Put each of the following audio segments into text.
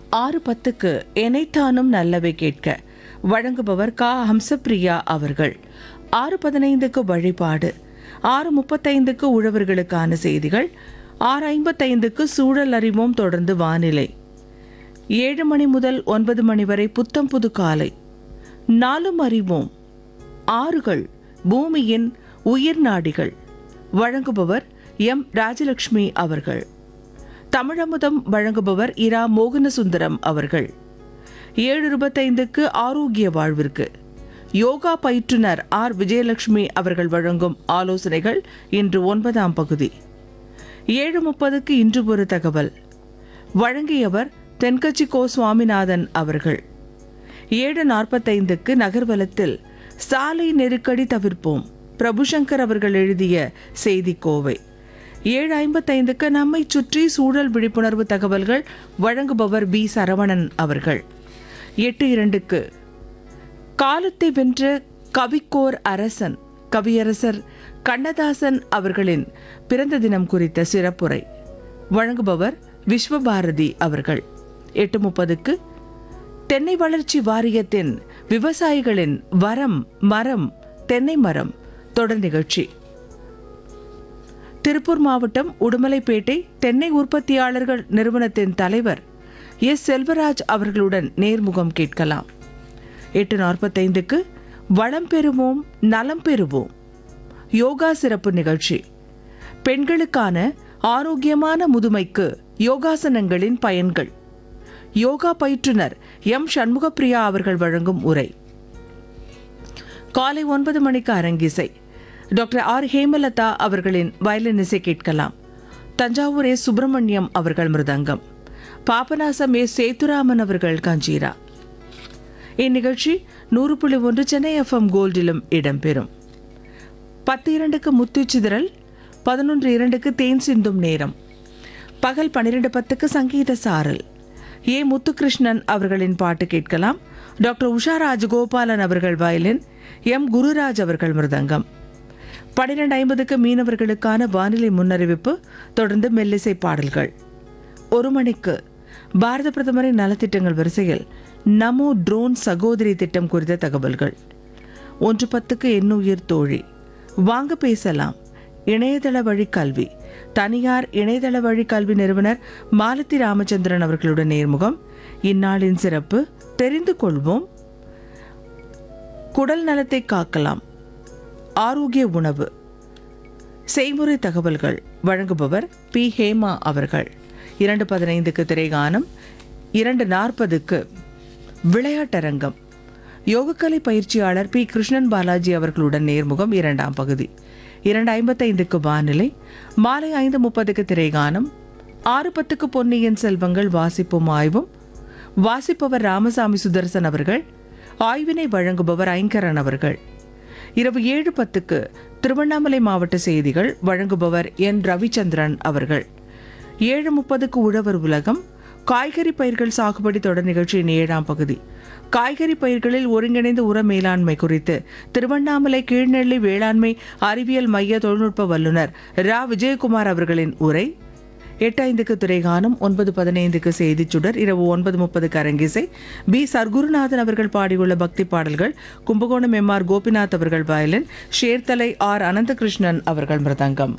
ஆறு பத்துக்கு எனைத்தானும் நல்லவை கேட்க வழங்குபவர் கா ஹம்சப்பிரியா அவர்கள் ஆறு பதினைந்துக்கு வழிபாடு ஆறு முப்பத்தைந்துக்கு உழவர்களுக்கான செய்திகள் ஆறு ஐம்பத்தைந்துக்கு சூழல் அறிவோம் தொடர்ந்து வானிலை ஏழு மணி முதல் ஒன்பது மணி வரை புத்தம் புது காலை நாலும் அறிவோம் ஆறுகள் பூமியின் உயிர் நாடிகள் வழங்குபவர் எம் ராஜலட்சுமி அவர்கள் தமிழமுதம் வழங்குபவர் இரா மோகனசுந்தரம் அவர்கள் ஏழு இருபத்தைந்துக்கு ஆரோக்கிய வாழ்விற்கு யோகா பயிற்றுனர் ஆர் விஜயலட்சுமி அவர்கள் வழங்கும் ஆலோசனைகள் இன்று ஒன்பதாம் பகுதி ஏழு முப்பதுக்கு இன்று ஒரு தகவல் வழங்கியவர் தென்கட்சி கோ சுவாமிநாதன் அவர்கள் ஏழு நாற்பத்தைந்துக்கு நகர்வலத்தில் சாலை நெருக்கடி தவிர்ப்போம் பிரபுசங்கர் அவர்கள் எழுதிய செய்தி கோவை ஏழு ஐம்பத்தைந்துக்கு நம்மை சுற்றி சூழல் விழிப்புணர்வு தகவல்கள் வழங்குபவர் பி சரவணன் அவர்கள் எட்டு இரண்டுக்கு காலத்தை வென்ற கவிக்கோர் அரசன் கவியரசர் கண்ணதாசன் அவர்களின் பிறந்த தினம் குறித்த சிறப்புரை வழங்குபவர் விஸ்வபாரதி அவர்கள் எட்டு முப்பதுக்கு தென்னை வளர்ச்சி வாரியத்தின் விவசாயிகளின் வரம் மரம் தென்னை மரம் தொடர் நிகழ்ச்சி திருப்பூர் மாவட்டம் உடுமலைப்பேட்டை தென்னை உற்பத்தியாளர்கள் நிறுவனத்தின் தலைவர் எஸ் செல்வராஜ் அவர்களுடன் நேர்முகம் கேட்கலாம் எட்டு நாற்பத்தைந்துக்கு வளம் பெறுவோம் நலம் பெறுவோம் யோகா சிறப்பு நிகழ்ச்சி பெண்களுக்கான ஆரோக்கியமான முதுமைக்கு யோகாசனங்களின் பயன்கள் யோகா பயிற்றுனர் எம் சண்முகப்பிரியா அவர்கள் வழங்கும் உரை காலை ஒன்பது மணிக்கு அரங்கிசை டாக்டர் ஆர் ஹேமலதா அவர்களின் வயலின் இசை கேட்கலாம் தஞ்சாவூர் ஏ சுப்பிரமணியம் அவர்கள் மிருதங்கம் பாபநாசம் ஏ சேத்துராமன் அவர்கள் கஞ்சீரா இந்நிகழ்ச்சி நூறு புள்ளி ஒன்று சென்னை எஃப்எம் கோல்டிலும் இடம்பெறும் பத்து இரண்டுக்கு முத்துச்சிதறல் பதினொன்று இரண்டுக்கு தேன் சிந்தும் நேரம் பகல் பன்னிரெண்டு பத்துக்கு சங்கீத சாரல் ஏ முத்துகிருஷ்ணன் அவர்களின் பாட்டு கேட்கலாம் டாக்டர் உஷா ராஜகோபாலன் அவர்கள் வயலின் எம் குருராஜ் அவர்கள் மிருதங்கம் பன்னிரெண்டு ஐம்பதுக்கு மீனவர்களுக்கான வானிலை முன்னறிவிப்பு தொடர்ந்து மெல்லிசை பாடல்கள் ஒரு மணிக்கு பாரத பிரதமரின் நலத்திட்டங்கள் வரிசையில் நமோ ட்ரோன் சகோதரி திட்டம் குறித்த தகவல்கள் ஒன்று பத்துக்கு எண்ணுயிர் தோழி வாங்க பேசலாம் இணையதள வழி கல்வி தனியார் இணையதள வழி கல்வி நிறுவனர் மாலதி ராமச்சந்திரன் அவர்களுடன் நேர்முகம் இந்நாளின் சிறப்பு தெரிந்து கொள்வோம் குடல் நலத்தை காக்கலாம் ஆரோக்கிய உணவு செய்முறை தகவல்கள் வழங்குபவர் பி ஹேமா அவர்கள் இரண்டு பதினைந்துக்கு திரைகானம் இரண்டு நாற்பதுக்கு விளையாட்டரங்கம் யோகக்கலை பயிற்சியாளர் பி கிருஷ்ணன் பாலாஜி அவர்களுடன் நேர்முகம் இரண்டாம் பகுதி இரண்டு ஐம்பத்தைந்துக்கு வானிலை மாலை ஐந்து முப்பதுக்கு திரைகானம் ஆறு பத்துக்கு பொன்னியின் செல்வங்கள் வாசிப்பும் ஆய்வும் வாசிப்பவர் ராமசாமி சுதர்சன் அவர்கள் ஆய்வினை வழங்குபவர் ஐங்கரன் அவர்கள் இரவு ஏழு பத்துக்கு திருவண்ணாமலை மாவட்ட செய்திகள் வழங்குபவர் என் ரவிச்சந்திரன் அவர்கள் ஏழு முப்பதுக்கு உழவர் உலகம் காய்கறி பயிர்கள் சாகுபடி தொடர் நிகழ்ச்சியின் ஏழாம் பகுதி காய்கறி பயிர்களில் ஒருங்கிணைந்த உர மேலாண்மை குறித்து திருவண்ணாமலை கீழ்நெல்லி வேளாண்மை அறிவியல் மைய தொழில்நுட்ப வல்லுநர் ரா விஜயகுமார் அவர்களின் உரை எட்டு ஐந்துக்கு துறைகானம் ஒன்பது பதினைந்துக்கு செய்திச் சுடர் இரவு ஒன்பது முப்பதுக்கு அரங்கிசை பி சர்க்குருநாதன் அவர்கள் பாடியுள்ள பக்தி பாடல்கள் கும்பகோணம் எம் ஆர் கோபிநாத் அவர்கள் வயலின் ஷேர்தலை ஆர் அனந்தகிருஷ்ணன் அவர்கள் மிருதங்கம்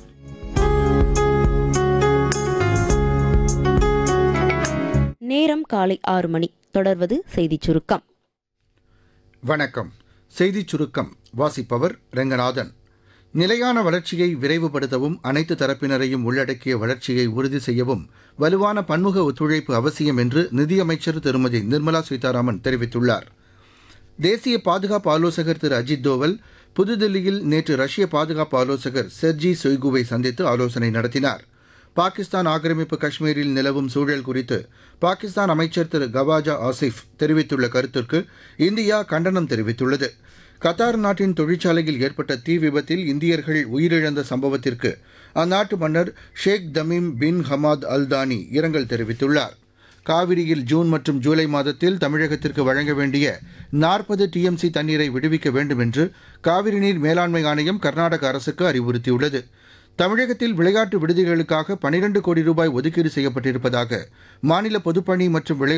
நேரம் காலை ஆறு மணி தொடர்வது செய்திச் சுருக்கம் வணக்கம் செய்திச் சுருக்கம் வாசிப்பவர் ரெங்கநாதன் நிலையான வளர்ச்சியை விரைவுபடுத்தவும் அனைத்து தரப்பினரையும் உள்ளடக்கிய வளர்ச்சியை உறுதி செய்யவும் வலுவான பன்முக ஒத்துழைப்பு அவசியம் என்று நிதியமைச்சர் திருமதி நிர்மலா சீதாராமன் தெரிவித்துள்ளார் தேசிய பாதுகாப்பு ஆலோசகர் திரு அஜித் தோவல் புதுதில்லியில் நேற்று ரஷ்ய பாதுகாப்பு ஆலோசகர் செர்ஜி சொய்குவை சந்தித்து ஆலோசனை நடத்தினார் பாகிஸ்தான் ஆக்கிரமிப்பு காஷ்மீரில் நிலவும் சூழல் குறித்து பாகிஸ்தான் அமைச்சர் திரு கவாஜா ஆசிஃப் தெரிவித்துள்ள கருத்திற்கு இந்தியா கண்டனம் தெரிவித்துள்ளது கத்தார் நாட்டின் தொழிற்சாலையில் ஏற்பட்ட தீ விபத்தில் இந்தியர்கள் உயிரிழந்த சம்பவத்திற்கு அந்நாட்டு மன்னர் Sheikh Tamim bin Hamad Al Thani இரங்கல் தெரிவித்துள்ளார் காவிரியில் ஜூன் மற்றும் ஜூலை மாதத்தில் தமிழகத்திற்கு வழங்க வேண்டிய நாற்பது டிஎம்சி தண்ணீரை விடுவிக்க வேண்டும் என்று காவிரி நீர் மேலாண்மை ஆணையம் கர்நாடக அரசுக்கு அறிவுறுத்தியுள்ளது தமிழகத்தில் விளையாட்டு விடுதிகளுக்காக பனிரண்டு கோடி ரூபாய் ஒதுக்கீடு செய்யப்பட்டிருப்பதாக மாநில பொதுப்பணி மற்றும் விளையாட்டு